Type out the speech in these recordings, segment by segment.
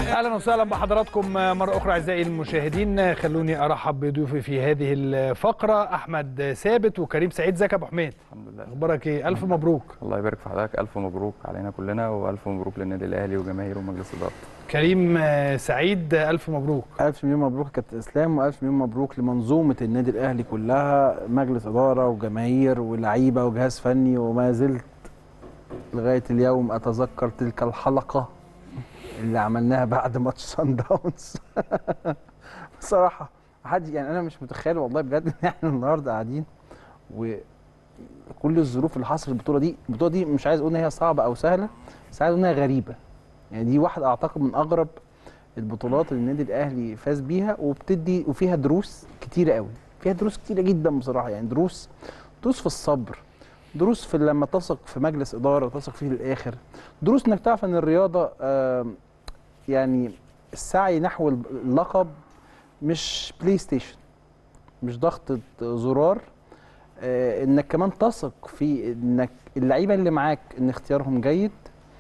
اهلا وسهلا بحضراتكم مره اخرى اعزائي المشاهدين خلوني ارحب بضيوفي في هذه الفقره احمد ثابت وكريم سعيد زكي ابو حميد الحمد لله اخبارك ايه الف مبروك الله يبارك في حضرتك الف مبروك علينا كلنا والف مبروك للنادي الاهلي وجماهيره ومجلس ادارته كريم سعيد الف مبروك ألف مليون مبروك يا كابتن اسلام وألف مليون مبروك لمنظومه النادي الاهلي كلها مجلس اداره وجماهير ولاعيبه وجهاز فني وما زلت لغايه اليوم اتذكر تلك الحلقه اللي عملناها بعد ماتش سان داونز بصراحه حد يعني انا مش متخيل والله بجد ان احنا النهارده قاعدين وكل الظروف اللي حصلت البطوله دي البطوله دي مش عايز اقول ان هي صعبه او سهله بس عايز اقول انها غريبه يعني دي واحده اعتقد من اغرب البطولات اللي النادي الاهلي فاز بيها وبتدي وفيها دروس كتيره قوي فيها دروس كتيره جدا بصراحه يعني دروس دروس في الصبر دروس في لما تثق في مجلس اداره تثق فيه للاخر دروس انك تعرف ان الرياضه آم، يعني السعي نحو اللقب مش بلاي ستيشن مش ضغطة زرار آه، انك كمان تثق في انك اللعيبه اللي معاك ان اختيارهم جيد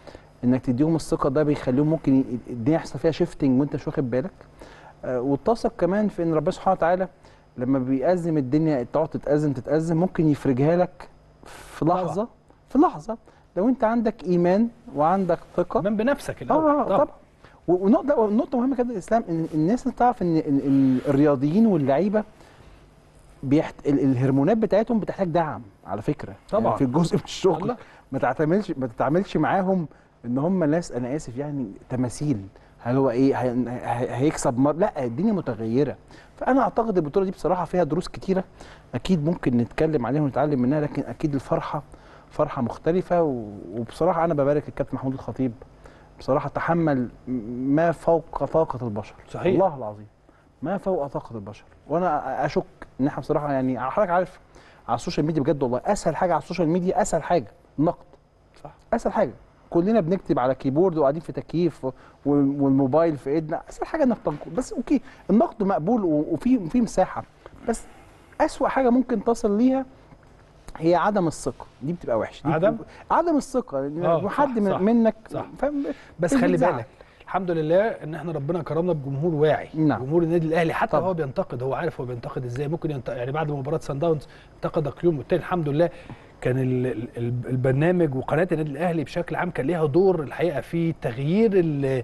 انك تديهم الثقه ده بيخليهم ممكن ي- الدنيا يحصل فيها شيفتنج وانت مش واخد بالك آه، وتثق كمان في ان ربنا سبحانه وتعالى لما بيأزم الدنيا تقعد تتأزم تتأزم ممكن يفرجها لك في طبعا. لحظه في لحظه لو انت عندك ايمان وعندك ثقه كمان بنفسك الاول اه طبعا و- ونقطه ونقطه مهمه كده الاسلام ان الناس اللي تعرف ان إن- إن الرياضيين واللعيبه بيحت... ال- الهرمونات بتاعتهم بتحتاج دعم على فكره طبعا. يعني في جزء من الشغل الله. ما تعتملش ما تتعاملش معاهم ان هم ناس انا اسف يعني تماثيل هل هو ايه هي... هي- هيكسب مر... لا الدنيا متغيره فانا اعتقد البطوله دي بصراحه فيها دروس كتيره اكيد ممكن نتكلم عليها ونتعلم منها لكن اكيد الفرحه فرحه مختلفه و... وبصراحه انا ببارك الكابتن محمود الخطيب بصراحه تحمل ما فوق طاقه البشر صحيح. والله العظيم ما فوق طاقه البشر وانا اشك ان احنا بصراحه يعني حضرتك عارف على السوشيال ميديا بجد والله اسهل حاجه على السوشيال ميديا اسهل حاجه النقد صح اسهل حاجه كلنا بنكتب على كيبورد وقاعدين في تكييف و- والموبايل في ايدنا اسهل حاجه انك تنقد بس اوكي النقد مقبول و- وفي وفي مساحه بس اسوأ حاجه ممكن تصل ليها هي عدم الثقه دي بتبقى وحشه دي عدم؟ بتبقى عدم الثقه آه، إن حد صح، من صح، منك صح. فاهم بس إيه خلي بتزعل؟ بالك الحمد لله ان احنا ربنا كرمنا بجمهور واعي نعم. جمهور النادي الاهلي حتى طبعا. هو بينتقد هو عارف هو بينتقد ازاي ممكن ينت... يعني بعد مباراه سان داونز انتقدك يوم والتاني الحمد لله كان ال... ال- ال- البرنامج وقناه النادي الاهلي بشكل عام كان ليها دور الحقيقه في تغيير ال...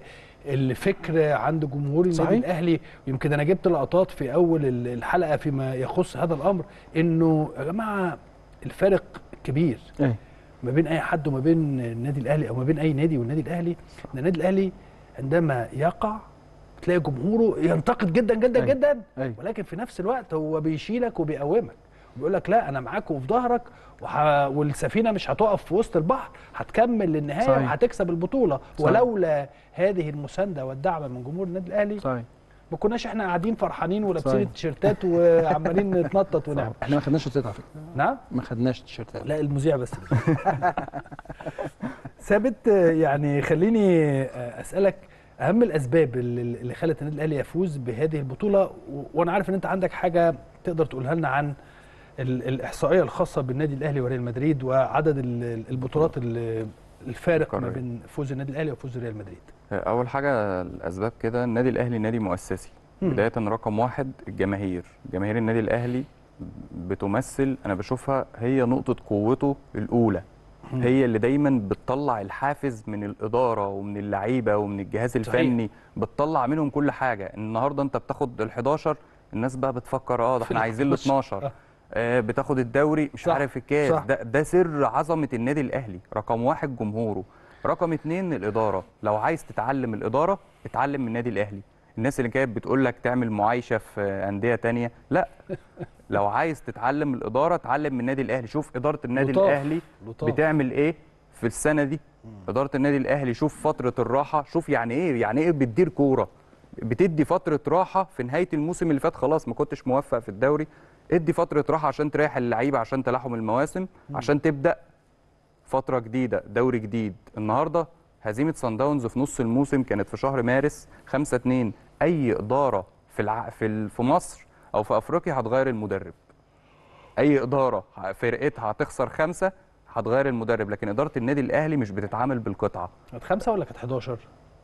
الفكر عند جمهور النادي صحيح. الاهلي ويمكن انا جبت لقطات في اول ال- الحلقه فيما يخص هذا الامر انه يا جماعه الفارق كبير إيه. ما بين اي حد وما بين النادي الاهلي او ما بين اي نادي والنادي الاهلي ان النادي الاهلي عندما يقع تلاقي جمهوره ينتقد جدا جدا أيوة. جدا أيوة. ولكن في نفس الوقت هو بيشيلك وبيقومك وبيقول لك لا انا معاك وفي ظهرك وح... والسفينه مش هتقف في وسط البحر هتكمل للنهايه صحيح. وهتكسب البطوله صحيح. ولولا هذه المسانده والدعم من جمهور النادي الاهلي صحيح ما كناش احنا قاعدين فرحانين ولابسين صحيح. التيشيرتات وعمالين نتنطط ونعمل احنا ما خدناش تيشيرتات على فكره نعم ما خدناش تيشيرتات لا المذيع بس ثابت يعني خليني اسالك اهم الاسباب اللي اللي خلت النادي الاهلي يفوز بهذه البطوله و- وانا عارف ان انت عندك حاجه تقدر تقولها لنا عن ال- الاحصائيه الخاصه بالنادي الاهلي وريال مدريد وعدد ال- البطولات ال- الفارق ما القارية. بين فوز النادي الاهلي وفوز ريال مدريد اول حاجه الاسباب كده النادي الاهلي نادي مؤسسي مم. بدايه رقم واحد الجماهير جماهير النادي الاهلي بتمثل انا بشوفها هي نقطه قوته الاولى مم. هي اللي دايما بتطلع الحافز من الاداره ومن اللعيبه ومن الجهاز صحيح. الفني بتطلع منهم كل حاجه النهارده انت بتاخد ال11 الناس بقى بتفكر اه ده في احنا عايزين ال 12 آه. آه بتاخد الدوري مش صح، عارف الكاس صح. ده, ده سر عظمه النادي الاهلي رقم واحد جمهوره رقم اتنين الاداره لو عايز تتعلم الاداره اتعلم من النادي الاهلي الناس اللي كانت بتقول لك تعمل معايشه في انديه تانية لا لو عايز تتعلم الاداره اتعلم من النادي الاهلي شوف اداره النادي لطاف. الاهلي لطاف. بتعمل ايه في السنه دي اداره النادي الاهلي شوف فتره الراحه شوف يعني ايه يعني ايه بتدير كوره بتدي فتره راحه في نهايه الموسم اللي فات خلاص ما كنتش موفق في الدوري ادي فتره راحه عشان تريح اللعيبه عشان تلاحم المواسم عشان تبدا فتره جديده دوري جديد النهارده هزيمه سان داونز في نص الموسم كانت في شهر مارس 5 2 اي اداره في الع... في ال... في مصر او في افريقيا هتغير المدرب اي اداره فرقتها هتخسر خمسه هتغير المدرب لكن اداره النادي الاهلي مش بتتعامل بالقطعه كانت خمسه ولا كانت 11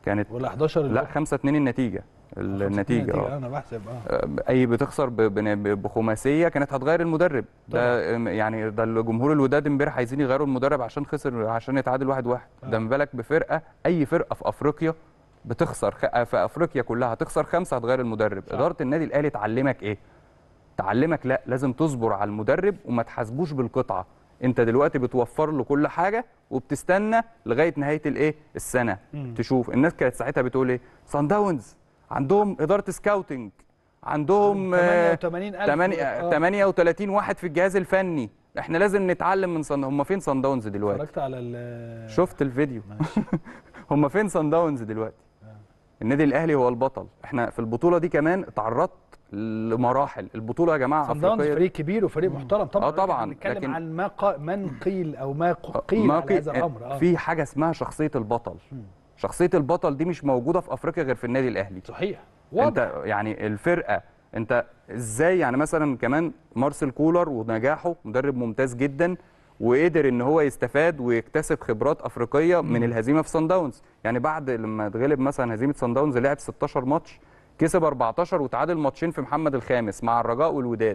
كانت ولا 11 لا 5 2 النتيجه النتيجه اه انا بحسب اه اي بتخسر ب- ب- بخماسيه كانت هتغير المدرب ده يعني ده الجمهور الوداد امبارح عايزين يغيروا المدرب عشان خسر عشان يتعادل واحد واحد ده ما بالك بفرقه اي فرقه في افريقيا بتخسر خ... في افريقيا كلها هتخسر خمسه هتغير المدرب صح. اداره النادي الاهلي تعلمك ايه تعلمك لا لازم تصبر على المدرب وما تحاسبوش بالقطعه انت دلوقتي بتوفر له كل حاجه وبتستنى لغايه نهايه الايه السنه مم. تشوف الناس كانت ساعتها بتقول ايه سان داونز عندهم اداره سكاوتنج عندهم آه، 88000 تمانية- آه. 38 واحد في الجهاز الفني احنا لازم نتعلم من صن هم فين صن داونز دلوقتي اتفرجت على ال شفت الفيديو ماشي هم فين صن داونز دلوقتي النادي الاهلي هو البطل احنا في البطوله دي كمان اتعرضت لمراحل البطوله يا جماعه صن داونز افريقيه فريق كبير وفريق محترم طبعا آه طبعاً، بنتكلم لكن- عن ما ق... من قيل او ما ق- قيل ما على قي- هذا الامر اه في حاجه اسمها شخصيه البطل شخصيه البطل دي مش موجوده في افريقيا غير في النادي الاهلي صحيح انت واضح يعني الفرقه انت ازاي يعني مثلا كمان مارسيل كولر ونجاحه مدرب ممتاز جدا وقدر ان هو يستفاد ويكتسب خبرات افريقيه من الهزيمه في سان داونز يعني بعد لما اتغلب مثلا هزيمه سان داونز لعب 16 ماتش كسب 14 وتعادل ماتشين في محمد الخامس مع الرجاء والوداد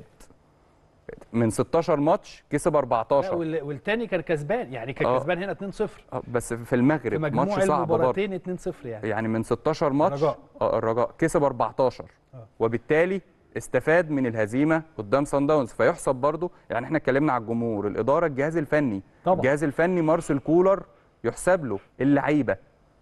من 16 ماتش كسب لا، 14 وال... والتاني كان كسبان يعني كان آه. كسبان هنا 2-0 آه، بس في في المغرب مجموع ماتش صعب برضه المباراتين 2-0 يعني يعني من 16 ماتش الرجاء. آه، الرجاء كسب 14 آه. وبالتالي استفاد من الهزيمه قدام سان داونز فيحسب برضه يعني احنا اتكلمنا على الجمهور الاداره الجهاز الفني طبعا. الجهاز الفني مارسيل كولر يحسب له اللعيبه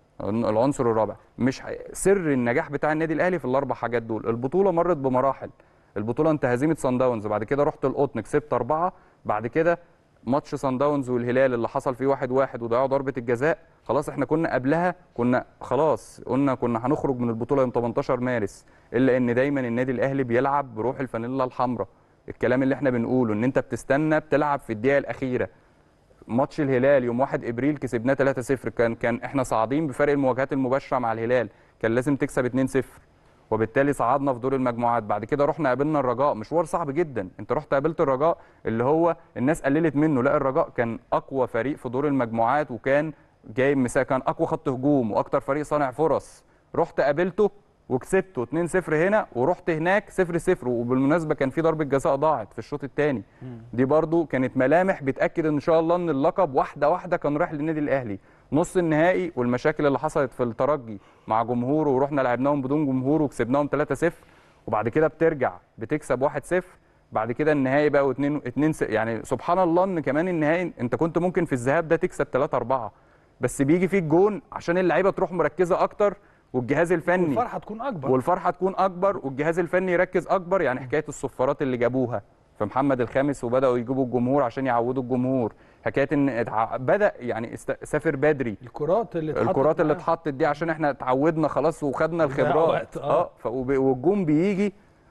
العنصر الرابع مش ح- سر النجاح بتاع النادي الاهلي في الاربع حاجات دول البطوله مرت بمراحل البطوله انت هزيمه سان داونز بعد كده رحت القطن كسبت اربعه بعد كده ماتش سان داونز والهلال اللي حصل فيه واحد واحد وضيعوا ضربه الجزاء خلاص احنا كنا قبلها كنا خلاص قلنا كنا هنخرج من البطوله يوم 18 مارس الا ان دايما النادي الاهلي بيلعب بروح الفانيلا الحمراء الكلام اللي احنا بنقوله ان انت بتستنى بتلعب في الدقيقه الاخيره ماتش الهلال يوم 1 ابريل كسبناه 3-0 كان كان احنا صاعدين بفرق المواجهات المباشره مع الهلال كان لازم تكسب 2-0 وبالتالي صعدنا في دور المجموعات بعد كده رحنا قابلنا الرجاء مشوار صعب جدا انت رحت قابلت الرجاء اللي هو الناس قللت منه لا الرجاء كان اقوى فريق في دور المجموعات وكان جاي مسا كان اقوى خط هجوم واكتر فريق صانع فرص رحت قابلته وكسبته 2-0 هنا ورحت هناك 0-0 وبالمناسبه كان في ضربه جزاء ضاعت في الشوط الثاني دي برضو كانت ملامح بتاكد ان شاء الله ان اللقب واحده واحده كان رايح للنادي الاهلي نص النهائي والمشاكل اللي حصلت في الترجي مع جمهوره ورحنا لعبناهم بدون جمهور وكسبناهم 3-0 وبعد كده بترجع بتكسب 1-0 بعد كده النهائي بقى 2 2 يعني سبحان الله ان كمان النهائي انت كنت ممكن في الذهاب ده تكسب 3 4 بس بيجي فيك جون عشان اللعيبه تروح مركزه اكتر والجهاز الفني والفرحه تكون اكبر والفرحه تكون اكبر والجهاز الفني يركز اكبر يعني حكايه الصفارات اللي جابوها في محمد الخامس وبداوا يجيبوا الجمهور عشان يعودوا الجمهور حكايه ان اتع- بدا يعني است- سافر بدري الكرات اللي اتحطت الكرات اللي معاه. اتحطت دي عشان احنا اتعودنا خلاص وخدنا وضيع الخبرات وقت، آه. اه ف- وب- والجون بيجي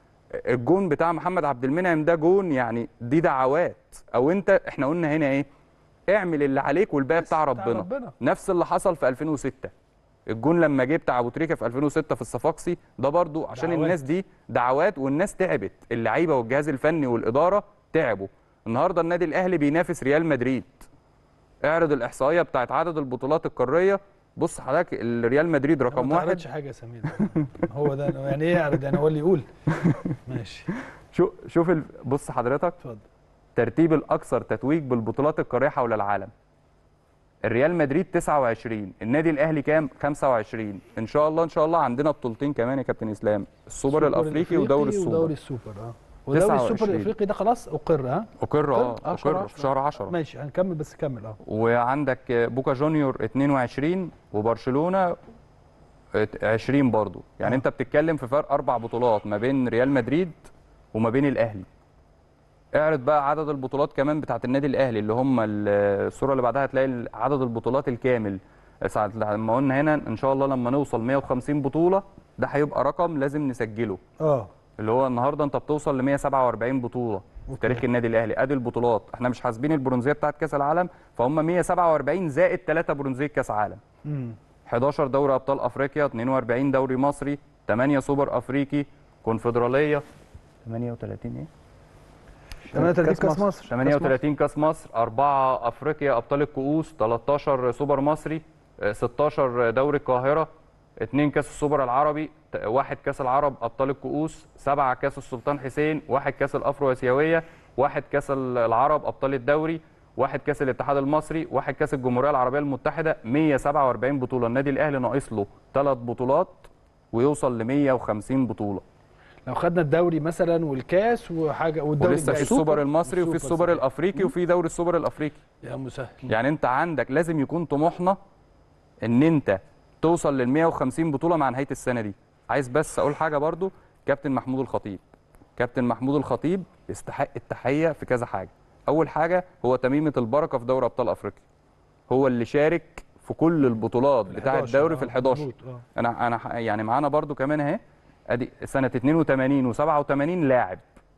الجون بتاع محمد عبد المنعم ده جون يعني دي دعوات او انت احنا قلنا هنا ايه اعمل اللي عليك والباقي بتاع بتاع ربنا ربنا. نفس اللي حصل في 2006 الجون لما جه بتاع ابو تريكه في 2006 في الصفاقسي ده برضو عشان دعوات. الناس دي دعوات والناس تعبت اللعيبه والجهاز الفني والاداره تعبوا النهارده النادي الاهلي بينافس ريال مدريد اعرض الاحصائيه بتاعت عدد البطولات القاريه بص حضرتك الريال مدريد رقم ما واحد تعرضش حاجه يا سمير هو ده يعني ايه يعرض يعني هو اللي يقول ماشي شو شوف ال... بص حضرتك اتفضل ترتيب الاكثر تتويج بالبطولات القاريه حول العالم الريال مدريد 29 النادي الاهلي كام 25 ان شاء الله ان شاء الله عندنا بطولتين كمان يا كابتن اسلام السوبر الافريقي ودوري السوبر ودوري السوبر اه ودوري السوبر 29. الافريقي ده خلاص اقر ها اقر اه آه، شهر اقر في شهر 10 ماشي هنكمل بس كمل اه وعندك بوكا جونيور 22 وبرشلونه 20 برضو يعني آه. انت بتتكلم في فرق اربع بطولات ما بين ريال مدريد وما بين الاهلي اعرض بقى عدد البطولات كمان بتاعت النادي الاهلي اللي هم ال- الصوره اللي بعدها هتلاقي عدد البطولات الكامل ساعة لما قلنا هنا ان شاء الله لما نوصل 150 بطوله ده هيبقى رقم لازم نسجله اه اللي هو النهارده انت بتوصل ل 147 بطوله في تاريخ النادي الاهلي ادي البطولات احنا مش حاسبين البرونزيه بتاعت كاس العالم فهم 147 زائد 3 برونزيه كاس عالم امم 11 دوري ابطال افريقيا 42 دوري مصري 8 سوبر افريقي كونفدراليه 38 ايه 38 كاس مصر 38 كاس مصر 4 افريقيا ابطال الكؤوس 13 سوبر مصري آه، 16 دوري القاهره اتنين كاس السوبر العربي ت- واحد كاس العرب ابطال الكؤوس سبعة كاس السلطان حسين واحد كاس الافرو اسيويه واحد كاس ال- العرب ابطال الدوري واحد كاس الاتحاد المصري واحد كاس الجمهوريه العربيه المتحده 147 بطوله النادي الاهلي ناقص له ثلاث بطولات ويوصل ل 150 بطوله لو خدنا الدوري مثلا والكاس وحاجه والدوري ولسه في الجاي. السوبر المصري وفي والسوبر السوبر صحيح. الافريقي وفي دوري السوبر الافريقي يا مسهل يعني انت عندك لازم يكون طموحنا ان انت توصل لل 150 بطوله مع نهايه السنه دي عايز بس اقول حاجه برضو كابتن محمود الخطيب كابتن محمود الخطيب يستحق التحيه في كذا حاجه اول حاجه هو تميمه البركه في دوري ابطال افريقيا هو اللي شارك في كل البطولات بتاع 11 الدوري في آه، ال 11 مظبوط، آه. انا انا ح- يعني معانا برضو كمان اهي ادي سنه 82 و87 لاعب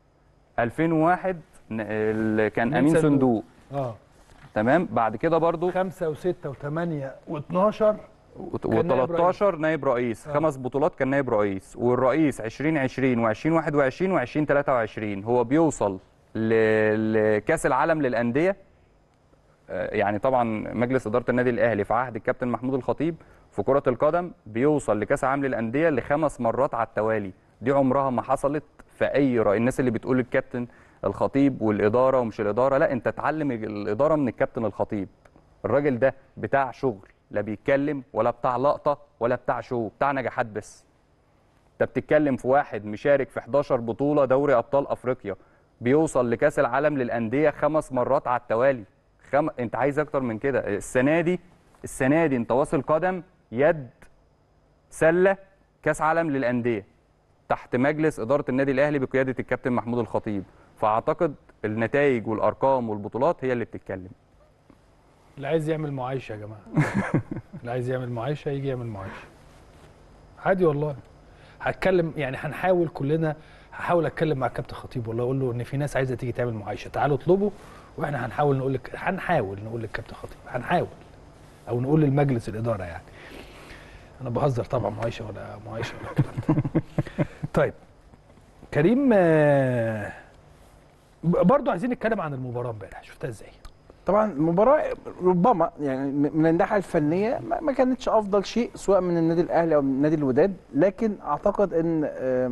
2001 ن- ال- كان أمين امين صندوق. صندوق اه تمام بعد كده برضو خمسة وستة وثمانية و12 كان نائب و13 نائب رئيس آه. خمس بطولات كان نائب رئيس والرئيس 2020 و2021 و2023 هو بيوصل ل- لكاس العالم للانديه آه، يعني طبعا مجلس اداره النادي الاهلي في عهد الكابتن محمود الخطيب في كره القدم بيوصل لكاس العالم للانديه لخمس مرات على التوالي دي عمرها ما حصلت في اي رأي الناس اللي بتقول الكابتن الخطيب والاداره ومش الاداره لا انت اتعلم الاداره من الكابتن الخطيب الراجل ده بتاع شغل لا بيتكلم ولا بتاع لقطه ولا بتاع شو بتاع نجاحات بس انت بتتكلم في واحد مشارك في 11 بطوله دوري ابطال افريقيا بيوصل لكاس العالم للانديه خمس مرات على التوالي خم... انت عايز اكتر من كده السنه دي السنه دي انت واصل قدم يد سله كاس عالم للانديه تحت مجلس اداره النادي الاهلي بقياده الكابتن محمود الخطيب فاعتقد النتائج والارقام والبطولات هي اللي بتتكلم اللي عايز يعمل معايشه يا جماعه اللي عايز يعمل معايشه يجي يعمل معايشه عادي والله هتكلم يعني هنحاول كلنا هحاول اتكلم مع الكابتن خطيب والله اقول له ان في ناس عايزه تيجي تعمل معايشه تعالوا اطلبوا واحنا هنحاول نقول لك هنحاول نقول للكابتن خطيب هنحاول او نقول للمجلس الاداره يعني انا بهزر طبعا معايشه ولا معايشه ولا الكلام ده. طيب كريم آه، برضو عايزين نتكلم عن المباراه امبارح شفتها ازاي طبعا المباراه ربما يعني من الناحيه الفنيه ما ما كانتش افضل شيء سواء من النادي الاهلي او من نادي الوداد لكن اعتقد ان آه،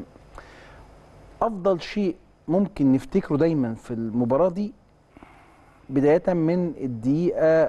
افضل شيء ممكن نفتكره دايما في المباراه دي بدايه من الدقيقه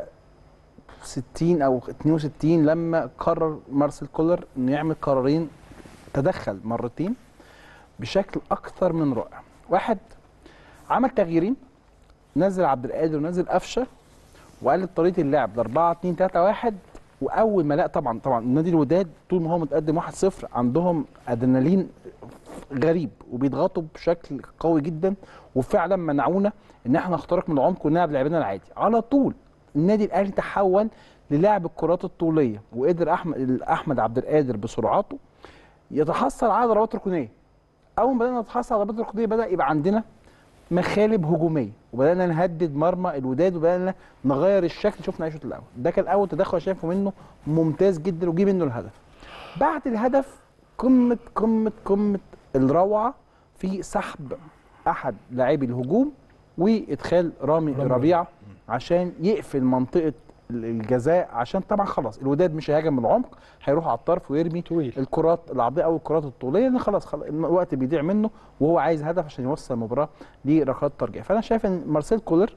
60 او 62 لما قرر مارسيل كولر انه يعمل قرارين تدخل مرتين بشكل اكثر من رائع واحد عمل تغييرين نزل عبد القادر ونزل قفشه وقلب طريقه اللعب ل 4 2 3 1 واول ما لا طبعا طبعا نادي الوداد طول ما هو متقدم 1-0 عندهم ادرينالين غريب وبيضغطوا بشكل قوي جدا وفعلا منعونا ان احنا نخترق من العمق ونلعب لعبنا العادي على طول النادي الاهلي تحول للعب الكرات الطوليه وقدر احمد احمد عبد القادر بسرعاته يتحصل على ضربات ركنيه اول ما بدانا نتحصل على ضربات ركنيه بدا يبقى عندنا مخالب هجوميه وبدانا نهدد مرمى الوداد وبدانا نغير الشكل شفنا الشوط الاول ده كان اول تدخل شايفه منه ممتاز جدا وجي منه الهدف بعد الهدف قمه قمه قمه الروعه في سحب احد لاعبي الهجوم وادخال رامي رامي ربيعه عشان يقفل منطقه الجزاء عشان طبعا خلاص الوداد مش هيهاجم من العمق هيروح على الطرف ويرمي طويل الكرات العرضيه او الكرات الطوليه لان خلاص خلاص الوقت بيضيع منه وهو عايز هدف عشان يوصل المباراه لركلات ترجيح فانا شايف ان مارسيل كولر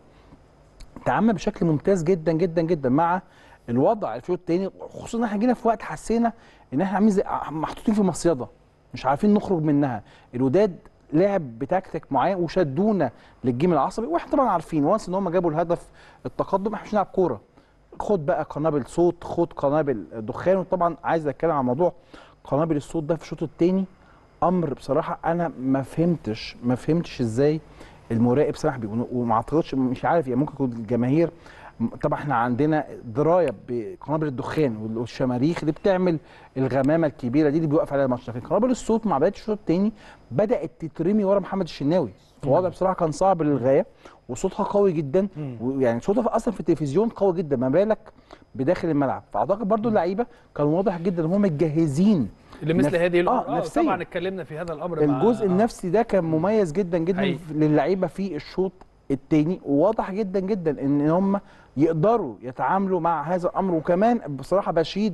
تعامل بشكل ممتاز جدا جدا جدا مع الوضع في الشوط الثاني خصوصا ان احنا جينا في وقت حسينا ان احنا عاملين زي محطوطين في مصيده مش عارفين نخرج منها الوداد لعب بتكتيك معين وشدونا للجيم العصبي واحنا طبعا عارفين وانس ان هم جابوا الهدف التقدم احنا مش هنلعب كوره خد بقى قنابل صوت خد قنابل دخان وطبعا عايز اتكلم عن موضوع قنابل الصوت ده في الشوط الثاني امر بصراحه انا ما فهمتش ما فهمتش ازاي المراقب سمح بيه وما اعتقدش مش عارف يعني ممكن يكون الجماهير طبعا احنا عندنا درايه بقنابل الدخان والشماريخ اللي بتعمل الغمامه الكبيره دي اللي بيوقف عليها الماتش لكن قنابل الصوت مع بدايه الشوط الثاني بدات تترمي ورا محمد الشناوي فوضع بصراحه كان صعب للغايه وصوتها قوي جدا مم. ويعني صوتها اصلا في التلفزيون قوي جدا ما بالك بداخل الملعب فاعتقد برضو اللعيبه كان واضح جدا ان هم متجهزين لمثل نف- هذه الامور آه، آه نفسياً. طبعا اتكلمنا في هذا الامر مع- الجزء آه. النفسي ده كان مميز جدا جدا حقيقي. للعيبه في الشوط الثاني وواضح جدا جدا ان هم يقدروا يتعاملوا مع هذا الامر وكمان بصراحه بشيد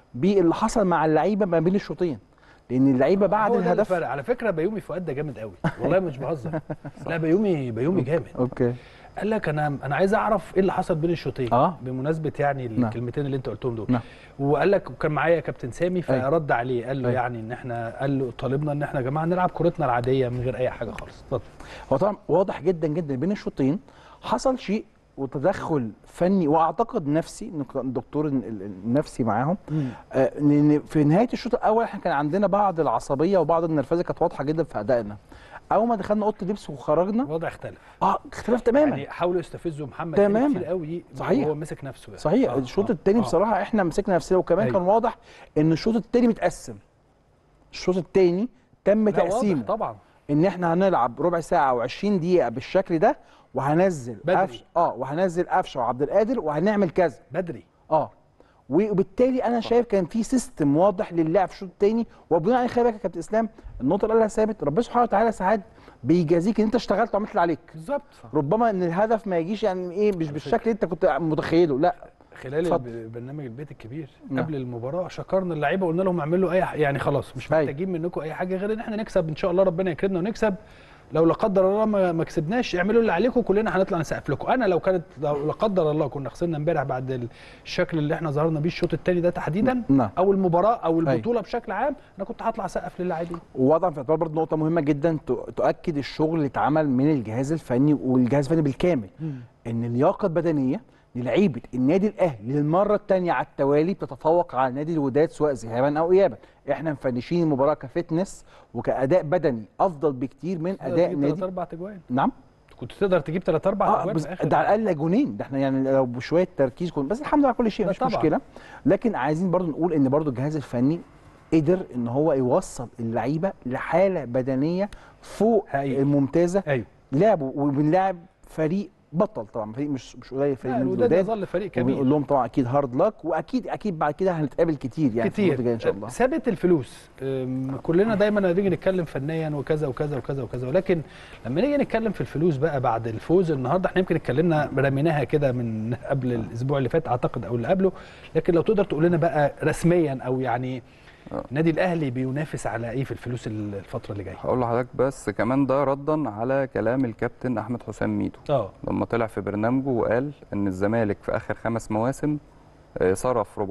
باللي حصل مع اللعيبه ما بين الشوطين لان اللعيبه بعد هو ده الهدف الفرق. على فكره بيومي فؤاد ده جامد قوي والله مش بهزر لا بيومي بيومي جامد اوكي قال لك انا انا عايز اعرف ايه اللي حصل بين الشوطين آه. بمناسبه يعني نعم. الكلمتين اللي انت قلتهم دول نعم. وقال لك وكان معايا كابتن سامي أيوة. فرد عليه قال له أيوة. يعني ان احنا قال له طالبنا ان احنا يا جماعه نلعب كورتنا العاديه من غير اي حاجه خالص اتفضل هو طبعا واضح جدا جدا بين الشوطين حصل شيء وتدخل فني واعتقد نفسي إن كان الدكتور ال- ال- النفسي معاهم آه، لان في نهايه الشوط الاول احنا كان عندنا بعض العصبيه وبعض النرفزه كانت واضحه جدا في ادائنا اول ما دخلنا اوضه اللبس وخرجنا الوضع اختلف اه اختلاف تماما يعني حاولوا يستفزوا محمد تماماً. هاني كتير قوي صحيح. وهو مسك نفسه يعني. صحيح آه، الشوط آه، الثاني آه. بصراحه احنا مسكنا نفسنا وكمان أيوة. كان واضح ان الشوط الثاني متقسم الشوط الثاني تم لا، واضح تقسيمه طبعا ان احنا هنلعب ربع ساعه و20 دقيقه بالشكل ده وهنزل بدري. قفش اه وهنزل قفشه وعبد القادر وهنعمل كذا بدري اه وبالتالي انا شايف كان في سيستم واضح للعب في الشوط الثاني وبناء عليه خلي بالك يا كابتن اسلام النقطه اللي قالها ثابت ربنا سبحانه وتعالى ساعات بيجازيك ان انت اشتغلت وعملت اللي عليك بالظبط ربما ان الهدف ما يجيش يعني ايه مش بالشكل اللي انت كنت متخيله لا خلال اتفضل. الب- برنامج البيت الكبير نعم. قبل المباراه شكرنا اللعيبه وقلنا لهم اعملوا اي ح- يعني خلاص مش أيوة. محتاجين منكم اي حاجه غير ان احنا نكسب ان شاء الله ربنا يكرمنا ونكسب لو لا قدر الله ما ما كسبناش اعملوا اللي عليكم كلنا هنطلع نسقف لكم انا لو كانت لو لا قدر الله كنا خسرنا امبارح بعد الشكل اللي احنا ظهرنا بيه الشوط الثاني ده تحديدا نعم. او المباراه او البطوله بشكل عام انا كنت هطلع اسقف للاعبين ووضع في اعتبار برضه نقطه مهمه جدا ت- تؤكد الشغل اللي اتعمل من الجهاز الفني والجهاز الفني بالكامل ان اللياقه البدنيه للعيبه النادي الاهلي للمره الثانيه على التوالي بتتفوق على نادي الوداد سواء ذهابا او ايابا احنا مفنشين المباراه كفتنس وكاداء بدني افضل بكتير من اداء ثلاث نادي اربع تجوان نعم كنت تقدر تجيب ثلاث اربع اه تجوان بس في اخر ده على الاقل جونين ده احنا يعني لو بشويه تركيز كنا بس الحمد لله على كل شيء لا مش طبعاً. مشكله لكن عايزين برضو نقول ان برضو الجهاز الفني قدر ان هو يوصل اللعيبه لحاله بدنيه فوق حقيقي. الممتازه ايوه لعبوا وبنلعب فريق بطل طبعا فريق مش مش قليل فريق لا، نادي الوداد الوداد يظل فريق كبير وبنقول لهم طبعا اكيد هارد لك واكيد اكيد بعد كده هنتقابل كتير يعني في الوقت كتير الجاي ان شاء الله ثابت الفلوس أم، كلنا دايما نيجي نتكلم فنيا وكذا وكذا وكذا وكذا ولكن لما نيجي نتكلم في الفلوس بقى بعد الفوز النهارده احنا يمكن اتكلمنا رميناها كده من قبل الاسبوع اللي فات اعتقد او اللي قبله لكن لو تقدر تقول لنا بقى رسميا او يعني آه. النادي الاهلي بينافس على ايه في الفلوس الفتره اللي جايه هقول لحضرتك بس كمان ده ردا على كلام الكابتن احمد حسام ميدو اه لما طلع في برنامجه وقال ان الزمالك في اخر خمس مواسم آه، صرف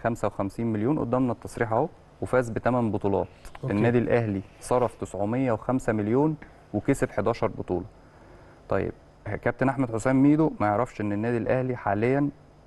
455 مليون قدامنا التصريح اهو وفاز بثمان بطولات أوكي. النادي الاهلي صرف 905 مليون وكسب 11 بطوله طيب كابتن احمد حسام ميدو ما يعرفش ان النادي الاهلي حاليا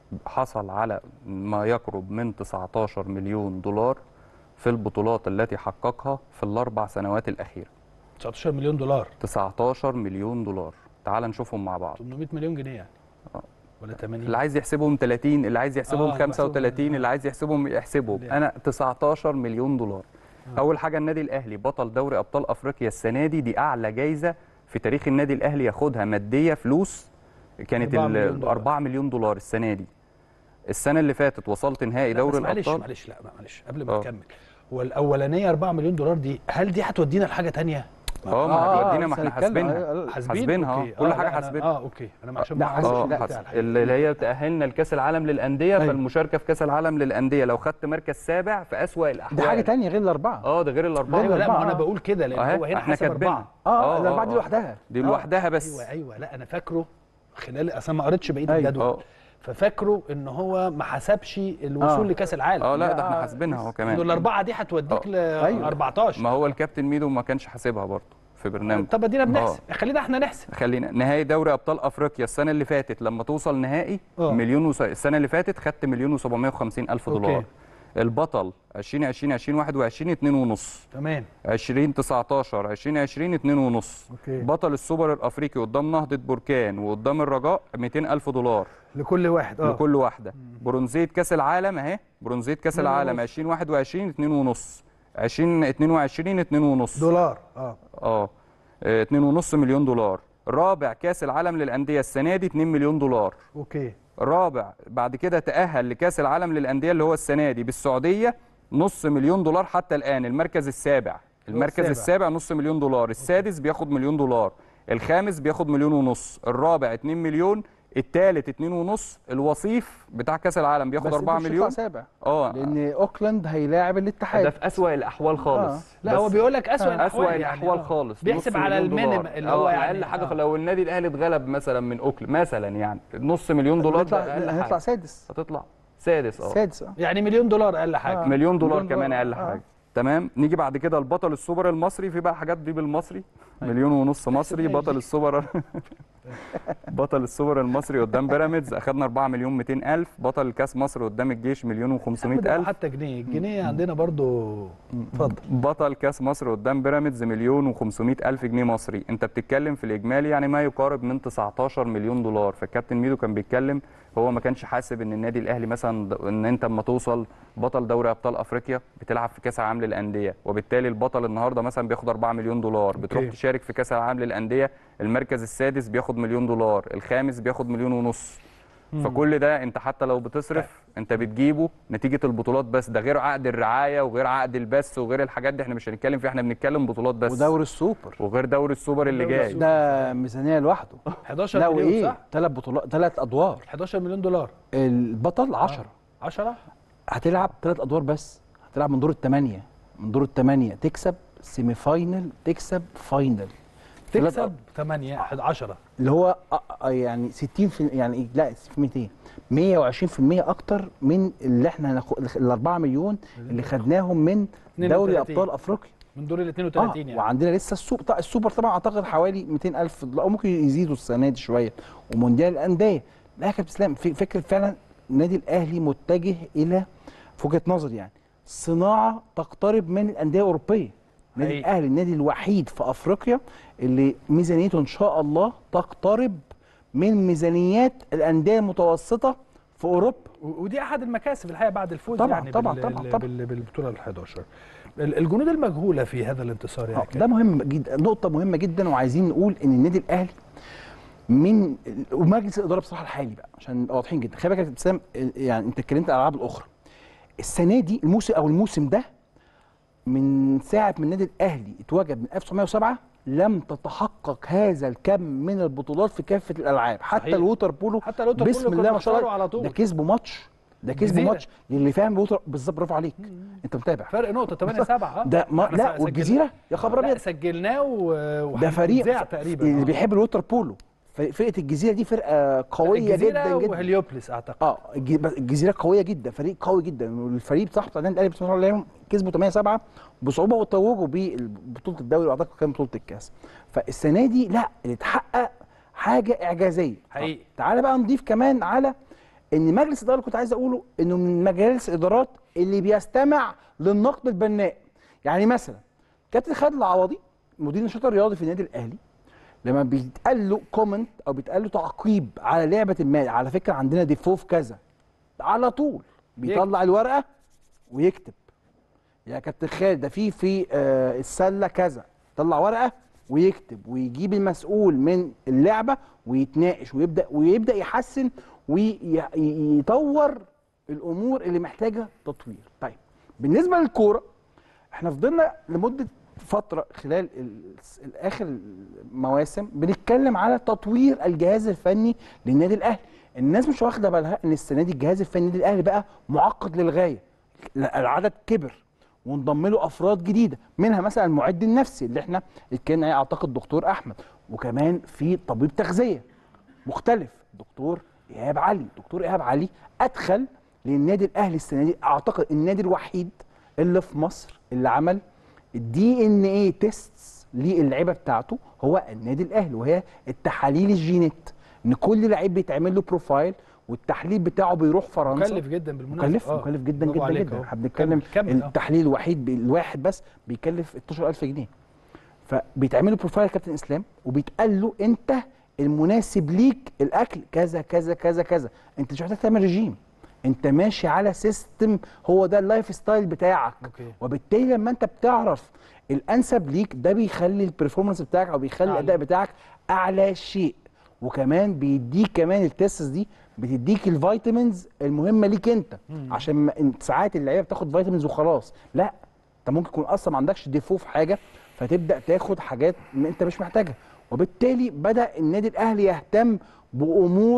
حصل على ما يقرب من 19 مليون دولار في البطولات التي حققها في الاربع سنوات الاخيره 19 مليون دولار 19 مليون دولار تعال نشوفهم مع بعض 800 مليون جنيه يعني آه. ولا 80 اللي عايز يحسبهم 30 اللي عايز يحسبهم آه، 35 بحسبهم. اللي عايز يحسبهم يحسبهم ليه؟ انا 19 مليون دولار اول حاجه النادي الاهلي بطل دوري ابطال افريقيا السنه دي دي اعلى جايزه في تاريخ النادي الاهلي ياخدها ماديه فلوس كانت 4 مليون ال دولار. 4 مليون دولار السنه دي السنه اللي فاتت وصلت نهائي لا، دوري بس معلش الابطال معلش لا معلش قبل ما آه. تكمل هو الاولانيه 4 مليون دولار دي هل دي هتودينا لحاجه تانية اه ما آه، هتودينا آه، ما احنا بس هنتكلم. حاسبينها آه، آه، حاسبينها أوكي. آه، كل آه، حاجه لا، أنا- حاسبينها اه اوكي انا عشان لا، ما حاسب- اه لا، بتاع حس- الحقيقة. اللي هي تأهلنا لكأس العالم للأندية أيوة. فالمشاركة في كأس العالم للأندية لو خدت مركز سابع في أسوأ الأحوال ده حاجه تانية غير الاربعه اه ده غير الأربعة ايوه لا ما أربعة. انا بقول كده لان أهي، هو هنا احنا حسب كاتبينها. اربعه اه آه، الاربعه آه، دي آه. لوحدها دي آه. لوحدها بس ايوه ايوه لا انا فاكره خلال اصل ما قريتش بقيه أيوة. الجدول اه ففاكره ان هو ما حسبش الوصول آه. لكاس العالم اه لا ده لا، احنا آه، حاسبينها اهو انه كمان الاربعه دي هتوديك ل أيوة. 14 ما هو الكابتن ميدو ما كانش حاسبها برضه في برنامج طب ادينا بنحسب خلينا احنا نحسب خلينا نهائي دوري ابطال افريقيا السنه اللي فاتت لما توصل نهائي آه. مليون وس... السنه اللي فاتت خدت مليون و750 الف أوكي. دولار البطل 2020 2021 2 ونص تمام 2019 2020 2 ونص أوكي. بطل السوبر الافريقي قدام نهضه بركان وقدام الرجاء 200 الف دولار لكل واحد اه لكل واحده برونزيه كاس العالم اهي برونزيه كاس اتنين العالم ونص. 2021 2 ونص 2022 2 ونص دولار اه اه آه، 2 ونص مليون دولار رابع كاس العالم للانديه السنه دي 2 مليون دولار اوكي رابع بعد كده تأهل لكأس العالم للأندية اللي هو السنة دي بالسعودية نص مليون دولار حتى الآن المركز السابع المركز السابع. السابع نص مليون دولار السادس بياخد مليون دولار الخامس بياخد مليون ونص الرابع 2 مليون الثالث اتنين ونص الوصيف بتاع كاس العالم بياخد بس 4 أنت مش مليون هتطلع سابع اه لان اوكلاند هيلاعب ده الاتحاد في اسوأ الاحوال خالص لا هو بس بيقول لك اسوء آه، الاحوال اسوأ يعني الاحوال آه. خالص بيحسب نص على مليون المينيم دولار. اللي آه، هو يعني اقل حاجه آه. لو النادي الاهلي اتغلب مثلا من اوكلاند مثلا يعني نص مليون دولار هنطلع ده اقل هنطلع حاجه سادس هتطلع سادس اه سادس اه يعني مليون دولار اقل حاجه آه. مليون دولار مليون كمان دولار. اقل آه. حاجه تمام نيجي بعد كده البطل السوبر المصري في بقى حاجات دي بالمصري مليون ونص مصري احسبها بطل السوبر بطل السوبر المصري قدام بيراميدز اخدنا 4 مليون 200 الف بطل الكاس مصر قدام الجيش مليون و500 ده الف حتى جنيه الجنيه عندنا برضو اتفضل بطل كاس مصر قدام بيراميدز مليون و500 الف جنيه مصري انت بتتكلم في الاجمالي يعني ما يقارب من 19 مليون دولار فالكابتن ميدو كان بيتكلم هو ما كانش حاسب ان النادي الاهلي مثلا د- ان انت اما توصل بطل دوري ابطال افريقيا بتلعب في كاس العالم للانديه وبالتالي البطل النهارده مثلا بياخد 4 مليون دولار بتروح أوكي. تشارك في كاس العالم للانديه المركز السادس بياخد مليون دولار الخامس بياخد مليون ونص فكل ده انت حتى لو بتصرف انت بتجيبه نتيجه البطولات بس ده غير عقد الرعايه وغير عقد البث وغير الحاجات دي احنا مش هنتكلم فيها احنا بنتكلم بطولات بس ودوري السوبر وغير دوري السوبر اللي دوري جاي السوبر. ده ميزانيه لوحده 11 لا مليون وايه صح ثلاث بطولات ثلاث ادوار 11 مليون دولار البطل 10 10 هتلعب ثلاث ادوار بس هتلعب من دور الثمانيه من دور الثمانيه تكسب سيمي فاينل تكسب فاينل ثلاث تكسب 8 10 اللي هو أ- أ- يعني 60 في يعني إيه؟ لا في 200 120% اكتر من اللي احنا هناخد ال 4 مليون اللي خدناهم من دوري 32. ابطال افريقيا من دور ال اه 32 يعني وعندنا لسه السوبر طبعا السوبر طبعا اعتقد حوالي 200000 دولار او ممكن يزيدوا السنه دي شويه ومونديال الانديه لا يا كابتن اسلام في فكره فعلا النادي الاهلي متجه الى في وجهه نظري يعني صناعه تقترب من الانديه الاوروبيه النادي حقيقي. الاهلي النادي الوحيد في افريقيا اللي ميزانيته ان شاء الله تقترب من ميزانيات الانديه المتوسطه في اوروبا و- ودي احد المكاسب الحقيقه بعد الفوز طبعاً، يعني طبعاً، بال- طبعاً، بال- طبعاً. بال- بالبطوله ال 11 ال- الجنود المجهوله في هذا الانتصار يا آه، كابتن. ده مهم جدا نقطة مهمة جدا وعايزين نقول إن النادي الأهلي من ومجلس الإدارة بصراحة الحالي بقى عشان نبقى واضحين جدا خلي بالك يا كابتن ابتسام يعني أنت اتكلمت على الألعاب الأخرى السنة دي الموسم أو الموسم ده من ساعة ما النادي الأهلي اتوجد من 1907 لم تتحقق هذا الكم من البطولات في كافة الألعاب حتى صحيح. الووتر بولو حتى الووتر بسم بولو الله كانوا ما شاء بيخسروا الله على طول. ده كسبوا ماتش ده كسبوا الجزيرة. ماتش للي فاهم الووتر بالظبط برافو عليك انت متابع فرق نقطه 8 7 اه ده ما إحنا لا سجل- والجزيره يا خبر لا ابيض سجلناه و- ده فريق وهنذاع تقريبا اللي آه. بيحب الووتر بولو فريق- فرقه الجزيره دي فرقه قويه الجزيرة جدا جدا وهليوبلس اعتقد اه الج- بس الجزيره قويه جدا فريق قوي جدا والفريق بتاع بتاع النادي الاهلي بسم الله الرحمن الرحيم كسبوا 8 7 بصعوبه وتوجوا ببطوله الدوري واعتقد كان بطوله الكاس فالسنه دي لا اللي اتحقق حاجه اعجازيه حقيقي. طب تعالى بقى نضيف كمان على ان مجلس الاداره اللي كنت عايز اقوله انه من مجالس الادارات اللي بيستمع للنقد البناء يعني مثلا كابتن خالد العوضي مدير النشاط الرياضي في النادي الاهلي لما بيتقال له كومنت او بيتقال له تعقيب على لعبه ما على فكره عندنا ديفو في كذا على طول بيطلع الورقه ويكتب يا كابتن خالد ده في في آه السله كذا طلع ورقه ويكتب ويجيب المسؤول من اللعبه ويتناقش ويبدا ويبدا يحسن ويطور الامور اللي محتاجه تطوير طيب بالنسبه للكوره احنا فضلنا لمده فتره خلال ال- الاخر المواسم بنتكلم على تطوير الجهاز الفني للنادي الاهلي الناس مش واخده بالها ان السنه دي الجهاز الفني للنادي الاهلي بقى معقد للغايه العدد كبر وانضم له افراد جديده منها مثلا المعد النفسي اللي احنا اتكلمنا عليه اعتقد دكتور احمد وكمان في طبيب تغذيه مختلف دكتور ايهاب علي دكتور ايهاب علي ادخل للنادي الاهلي السنه دي اعتقد النادي الوحيد اللي في مصر اللي عمل الدي ان ايه تيست للعيبه بتاعته هو النادي الاهلي وهي التحاليل الجينات ان كل لعيب بيتعمل له بروفايل والتحليل بتاعه بيروح فرنسا مكلف جدا بالمناسبه مكلف آه. مكلف جدا برافو جدا عليك جدا أهو. احنا بنتكلم كمل كمل آه. التحليل الوحيد الواحد بس بيكلف 12000 جنيه فبيتعملوا بروفايل كابتن اسلام وبيتقال له انت المناسب ليك الاكل كذا كذا كذا كذا انت مش محتاج تعمل رجيم انت ماشي على سيستم هو ده اللايف ستايل بتاعك أوكي. وبالتالي لما انت بتعرف الانسب ليك ده بيخلي البرفورمانس بتاعك او بيخلي أعلى. الاداء بتاعك اعلى شيء وكمان بيديك كمان التستس دي بتديك الفيتامينز المهمه ليك انت عشان ما انت ساعات اللعيبه بتاخد فيتامينز وخلاص لا انت ممكن يكون اصلا ما عندكش ديفو في حاجه فتبدا تاخد حاجات م- انت مش محتاجها وبالتالي بدا النادي الاهلي يهتم بامور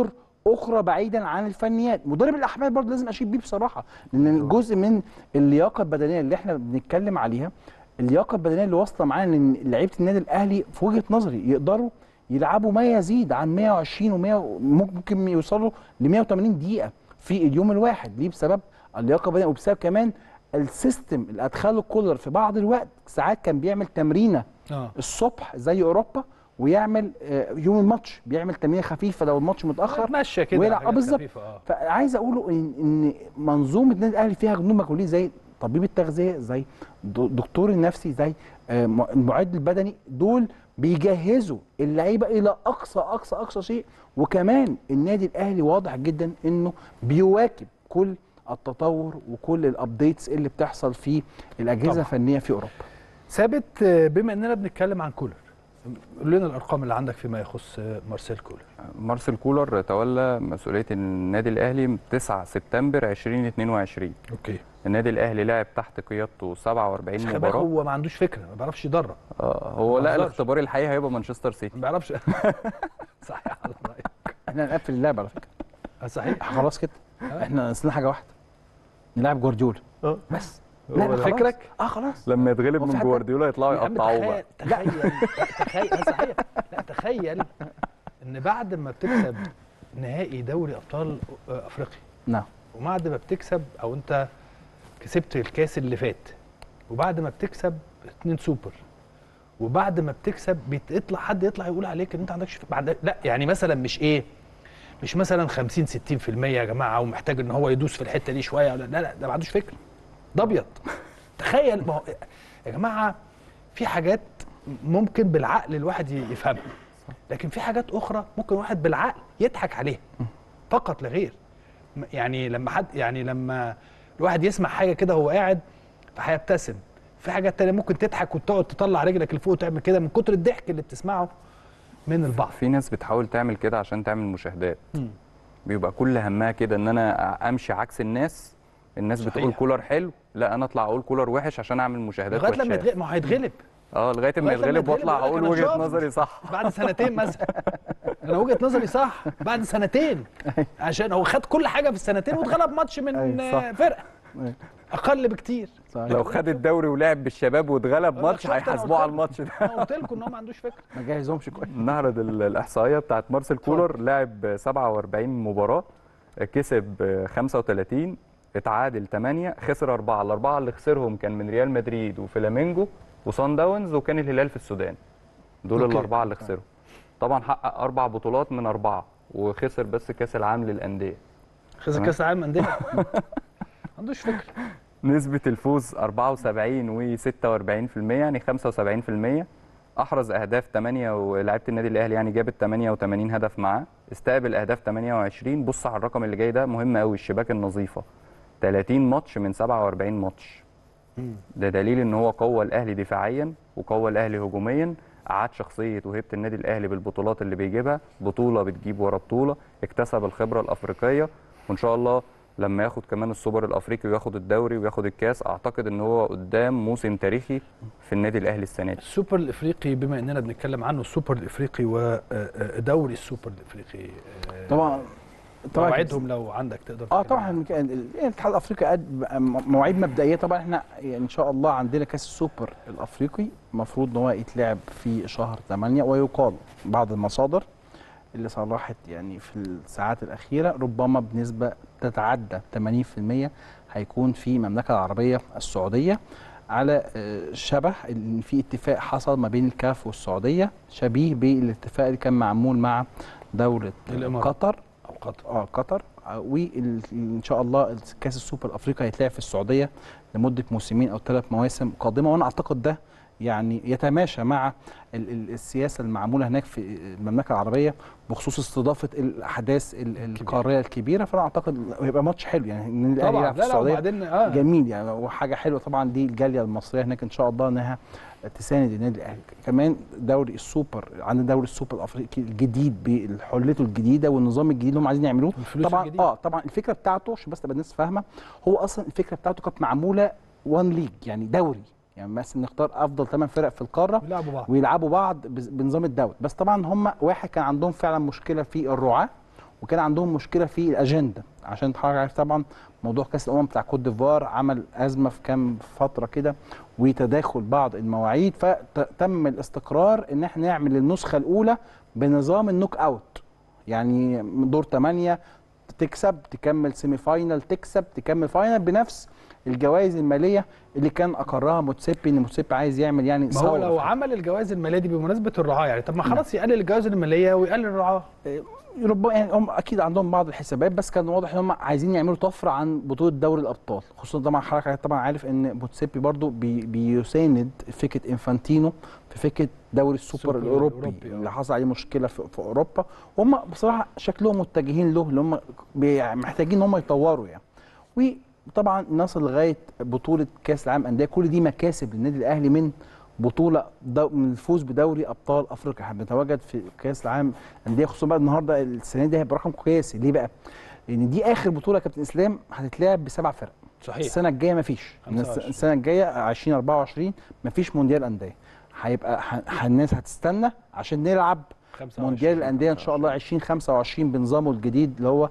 اخرى بعيدا عن الفنيات مدرب الاحمال برضه لازم اشيد بيه بصراحه لان جزء من اللياقه البدنيه اللي احنا بنتكلم عليها اللياقه البدنيه اللي واصله معانا ان لعيبه النادي الاهلي في وجهه نظري يقدروا يلعبوا ما يزيد عن 120 و100 ممكن يوصلوا ل 180 دقيقه في اليوم الواحد ليه بسبب اللياقه البدنيه وبسبب كمان السيستم اللي ادخله كولر في بعض الوقت ساعات كان بيعمل تمرينه اه الصبح زي اوروبا ويعمل آه، يوم الماتش بيعمل تمرينه خفيفه لو الماتش متاخر ماشيه كده ويلعب- حاجات آه، بالظبط. خفيفة، اه فعايز اقوله ان ان منظومه النادي الاهلي فيها جنود مجهولين زي طبيب التغذيه زي د- دكتور النفسي زي آه، م- المعد البدني دول بيجهزوا اللعيبه الى اقصى اقصى اقصى شيء وكمان النادي الاهلي واضح جدا انه بيواكب كل التطور وكل الابديتس اللي بتحصل في الاجهزه طبعاً. الفنيه في اوروبا ثابت آه، بما اننا بنتكلم عن كولر قول لنا الارقام اللي عندك فيما يخص آه، مارسيل كولر مارسيل كولر تولى مسؤوليه النادي الاهلي 9 سبتمبر 2022 اوكي النادي الاهلي لعب تحت قيادته 47 خلي بالك مباراه هو ما عندوش فكره ما بيعرفش يدرب آه هو ما لا بهزرش. الاختبار الحقيقي هيبقى مانشستر سيتي ما بيعرفش صحيح على رايك احنا هنقفل اللعبه على فكره آه، صحيح خلاص كده احنا ناقصنا حاجه واحده نلعب جوارديولا اه بس هو لا ده. خلاص. فكرك؟ اه خلاص لما يتغلب هو في من حد- جوارديولا يطلعوا يا عم يقطعوه بقى تخيل تخيل تخيل آه، صحيح لا تخيل ان بعد ما بتكسب نهائي دوري ابطال آه، افريقيا نعم وبعد ما بتكسب او انت كسبت الكاس اللي فات وبعد ما بتكسب اتنين سوبر وبعد ما بتكسب بيطلع حد يطلع يقول عليك ان انت عندكش بعد لا يعني مثلا مش ايه مش مثلا 50 60% يا جماعه ومحتاج ان هو يدوس في الحته دي شويه ولا لا لا ده ما عندوش فكره ده ابيض تخيل ما هو يا جماعه في حاجات ممكن بالعقل الواحد ي- يفهمها لكن في حاجات اخرى ممكن واحد بالعقل يضحك عليها فقط لا غير م- يعني لما حد يعني لما الواحد يسمع حاجه كده وهو قاعد فهيبتسم في حاجات تانية ممكن تضحك وتقعد تطلع رجلك لفوق وتعمل كده من كتر الضحك اللي بتسمعه من البعض في ناس بتحاول تعمل كده عشان تعمل مشاهدات مم. بيبقى كل همها كده ان انا امشي عكس الناس الناس صحيح. بتقول كولر حلو لا انا اطلع اقول كولر وحش عشان اعمل مشاهدات لغايه لما وحشة. يتغلب ما هو هيتغلب اه لغايه ما لغاية لما يتغلب يتغلب واطلع يقول لك اقول أنا وجهه شفت. نظري صح بعد سنتين مثلا انا وجهه نظري صح بعد سنتين عشان هو خد كل حاجه في السنتين واتغلب ماتش من أيوة، صح. آه، فرقه أيوة. اقل بكتير صحيح. لو خد الدوري ولعب بالشباب واتغلب أقول لك ماتش شفت أنا هيحاسبوه قلت على لك. الماتش ده انا قلت لكم ان هو ما عندوش فكره ما جهزهمش كويس نعرض ال- الاحصائيه بتاعت مارسيل كولر لعب 47 مباراه كسب 35 اتعادل 8 خسر 4 الاربعه اللي خسرهم كان من ريال مدريد وفلامينجو وصن داونز وكان الهلال في السودان دول أوكي. الاربعه اللي خسرهم طبعا حقق اربع بطولات من اربعه وخسر بس كاس العالم للانديه خسر تمام. كاس العالم انديه ما عندوش فكره نسبة الفوز 74 و 46% يعني 75% أحرز أهداف 8 ولاعيبة النادي الأهلي يعني جابت 88 هدف معاه استقبل أهداف 28 بص على الرقم اللي جاي ده مهم قوي الشباك النظيفة 30 ماتش من 47 ماتش ده دليل ان هو قوى الاهلي دفاعيا وقوى الاهلي هجوميا اعاد شخصيه وهيبه النادي الاهلي بالبطولات اللي بيجيبها بطوله بتجيب ورا بطوله اكتسب الخبره الافريقيه وان شاء الله لما ياخد كمان السوبر الافريقي وياخد الدوري وياخد الكاس اعتقد ان هو قدام موسم تاريخي في النادي الاهلي السنه دي السوبر الافريقي بما اننا بنتكلم عنه السوبر الافريقي ودوري السوبر الافريقي آه، طبعا مواعيدهم لو عندك تقدر اه تتكلم طبعا المك- الاتحاد الافريقي قد مواعيد مبدئيه طبعا احنا يعني ان شاء الله عندنا كاس السوبر الافريقي المفروض ان هو يتلعب في شهر 8 ويقال بعض المصادر اللي صرحت يعني في الساعات الاخيره ربما بنسبه تتعدى 80% هيكون في المملكه العربيه السعوديه على آه، شبه ان في اتفاق حصل ما بين الكاف والسعوديه شبيه بالاتفاق اللي كان معمول مع دوله الإمارات. قطر او قطر اه قطر آه، وان شاء الله كاس السوبر الافريقي هيتلعب في السعوديه لمده موسمين او ثلاث مواسم قادمه وانا اعتقد ده يعني يتماشى مع ال- ال- السياسه المعموله هناك في المملكه العربيه بخصوص استضافه الاحداث ال- القاريه الكبيره فانا اعتقد هيبقى ماتش حلو يعني ان الاهلي طبعا يلعب في لا لا السعوديه وبعدين اه جميل يعني وحاجه حلوه طبعا دي الجاليه المصريه هناك ان شاء الله انها تساند النادي الاهلي كمان دوري السوبر عندنا دوري السوبر الافريقي الجديد بحلته الجديده والنظام الجديد اللي هم عايزين يعملوه والفلوس طبعا الجديدة. اه طبعا الفكره بتاعته عشان بس تبقى الناس فاهمه هو اصلا الفكره بتاعته كانت معموله وان ليج يعني دوري يعني مثلا نختار افضل ثمان فرق في القاره بيلعبوا بعض ويلعبوا بعض بز- بنظام الدوري بس طبعا هم واحد كان عندهم فعلا مشكله في الرعاه وكان عندهم مشكله في الاجنده عشان حضرتك عارف طبعا موضوع كاس الامم بتاع كوت ديفوار عمل ازمه في كام فتره كده وتداخل بعض المواعيد فتم الاستقرار ان احنا نعمل النسخه الاولى بنظام النوك اوت يعني دور 8 تكسب تكمل سيمي فاينل تكسب تكمل فاينل بنفس الجوائز الماليه اللي كان اقرها موتسيبي ان موتسيبي عايز يعمل يعني ما هو ثورة لو في عمل الجوائز الماليه دي بمناسبه الرعاه يعني طب ما خلاص يقلل الجوائز الماليه ويقلل الرعاه ربما يعني هم اكيد عندهم بعض الحسابات بس كان واضح ان هم عايزين يعملوا طفره عن بطوله دوري الابطال خصوصا طبعا حضرتك طبعا عارف ان موتسيبي برضو بي بيساند فكره انفانتينو في فكره دوري السوبر السوبر الاوروبي الأوروبي، آه. اللي حصل عليه مشكله في, في اوروبا هم بصراحه شكلهم متجهين له اللي هم بي- محتاجين ان هم يطوروا يعني وطبعا نصل لغايه بطوله كاس العالم انديه كل دي مكاسب للنادي الاهلي من بطوله دو من الفوز بدوري ابطال افريقيا احنا بنتواجد في كاس العالم انديه خصوصا بقى النهارده السنه دي هيبقى رقم قياسي ليه بقى؟ لان دي اخر بطوله يا كابتن اسلام هتتلعب بسبع فرق صحيح السنه الجايه مفيش 25. السنه الجايه 2024 مفيش مونديال انديه هيبقى ح- ح- الناس هتستنى عشان نلعب 25. مونديال الانديه ان شاء الله 2025 بنظامه الجديد اللي هو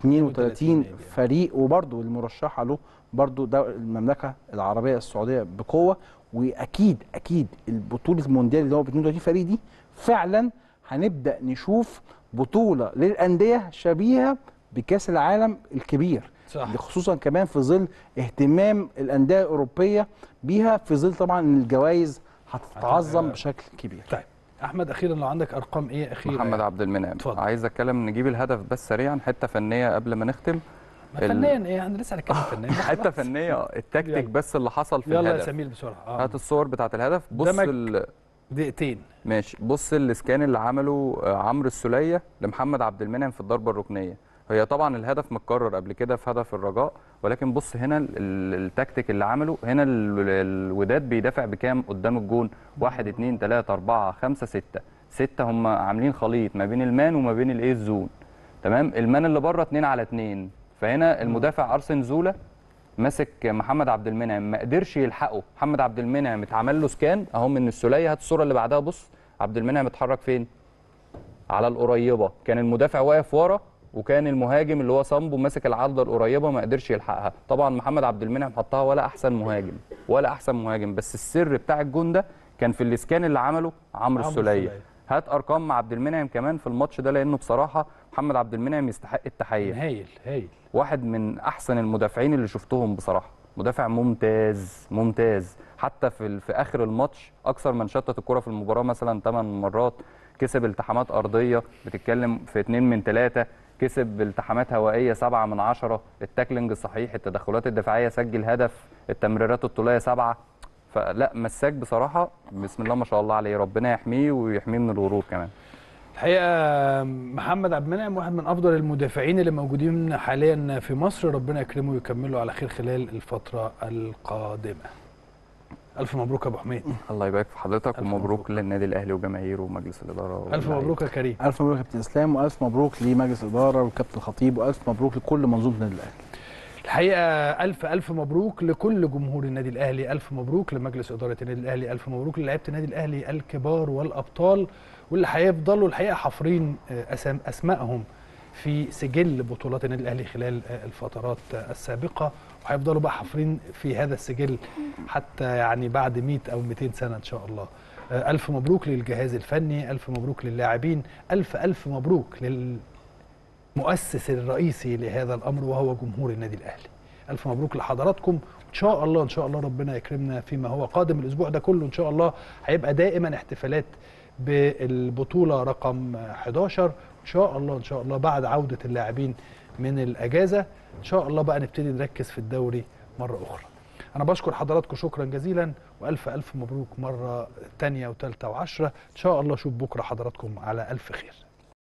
32 نادي. فريق وبرده المرشحه له برده دو- المملكه العربيه السعوديه بقوه واكيد اكيد البطوله المونديال اللي هو ب 32 فريق دي فعلا هنبدا نشوف بطوله للانديه شبيهه بكاس العالم الكبير صح خصوصا كمان في ظل اهتمام الانديه الاوروبيه بيها في ظل طبعا ان الجوائز هتتعظم هتبقى- بشكل كبير طيب احمد اخيرا لو عندك ارقام ايه اخيره محمد يعني. عبد المنعم اتفضل. عايز اتكلم نجيب الهدف بس سريعا حته فنيه قبل ما نختم ما ال- فنيا ايه احنا لسه هنتكلم فنيا حته خلاص. فنيه التكتيك يلا. بس اللي حصل في يلا يا الهدف سمير بسرعه اه هات الصور بتاعت الهدف بص قدامك ال... دقيقتين ماشي بص الاسكان اللي عمله آه، عمرو السوليه لمحمد عبد المنعم في الضربه الركنيه هي طبعا الهدف متكرر قبل كده في هدف الرجاء ولكن بص هنا ال- ال- التكتيك اللي عمله هنا ال- الوداد بيدافع بكام قدام الجون واحد اتنين تلاته اربعه خمسه سته سته هم عاملين خليط ما بين المان وما بين الايه الزون تمام المان اللي بره اتنين على اتنين فهنا المدافع ارسن زولا ماسك محمد عبد المنعم ما قدرش يلحقه محمد عبد المنعم اتعمل له سكان اهو من السوليه هات الصوره اللي بعدها بص عبد المنعم اتحرك فين على القريبه كان المدافع واقف ورا وكان المهاجم اللي هو صامبو ماسك العارضه القريبه ما قدرش يلحقها طبعا محمد عبد المنعم حطها ولا احسن مهاجم ولا احسن مهاجم بس السر بتاع الجون ده كان في الاسكان اللي عمله عمرو عمرو السوليه السولية. هات ارقام مع عبد المنعم كمان في الماتش ده لانه بصراحه محمد عبد المنعم يستحق التحيه هايل هايل واحد من احسن المدافعين اللي شفتهم بصراحه مدافع ممتاز ممتاز حتى في ال- في اخر الماتش اكثر من شتت الكره في المباراه مثلا 8 مرات كسب التحامات ارضيه بتتكلم في 2 من 3 كسب التحامات هوائيه 7 من 10 التاكلينج الصحيح التدخلات الدفاعيه سجل هدف التمريرات الطوليه 7 فلا مساك بصراحه بسم الله ما شاء الله عليه ربنا يحميه ويحميه من الغرور كمان الحقيقه محمد عبد المنعم واحد من افضل المدافعين اللي موجودين حاليا في مصر ربنا يكرمه ويكمله على خير خلال الفتره القادمه الف مبروك يا ابو حميد الله يبارك في حضرتك ألف ومبروك مبروك. للنادي الاهلي وجماهيره ومجلس الاداره الف واللعيبة. مبروك يا كريم الف مبروك يا كابتن اسلام والف مبروك لمجلس الاداره والكابتن الخطيب والف مبروك لكل منظومه النادي الاهلي الحقيقه الف الف مبروك لكل جمهور النادي الاهلي الف مبروك لمجلس اداره النادي الاهلي الف مبروك للاعيبه النادي الاهلي الكبار والابطال واللي هيفضلوا الحقيقه حافرين آه، أسام اسمائهم في سجل بطولات النادي الاهلي خلال آه، الفترات آه، السابقه وهيفضلوا بقى حافرين في هذا السجل حتى يعني بعد 100 او 200 سنه ان شاء الله آه، الف مبروك للجهاز الفني الف مبروك للاعبين الف الف مبروك لل مؤسس الرئيسي لهذا الامر وهو جمهور النادي الاهلي. الف مبروك لحضراتكم ان شاء الله ان شاء الله ربنا يكرمنا فيما هو قادم الاسبوع ده كله ان شاء الله هيبقى دائما احتفالات بالبطوله رقم 11 ان شاء الله ان شاء الله بعد عوده اللاعبين من الاجازه ان شاء الله بقى نبتدي نركز في الدوري مره اخرى. انا بشكر حضراتكم شكرا جزيلا والف الف مبروك مره ثانيه وثالثه وعشره ان شاء الله اشوف بكره حضراتكم على الف خير.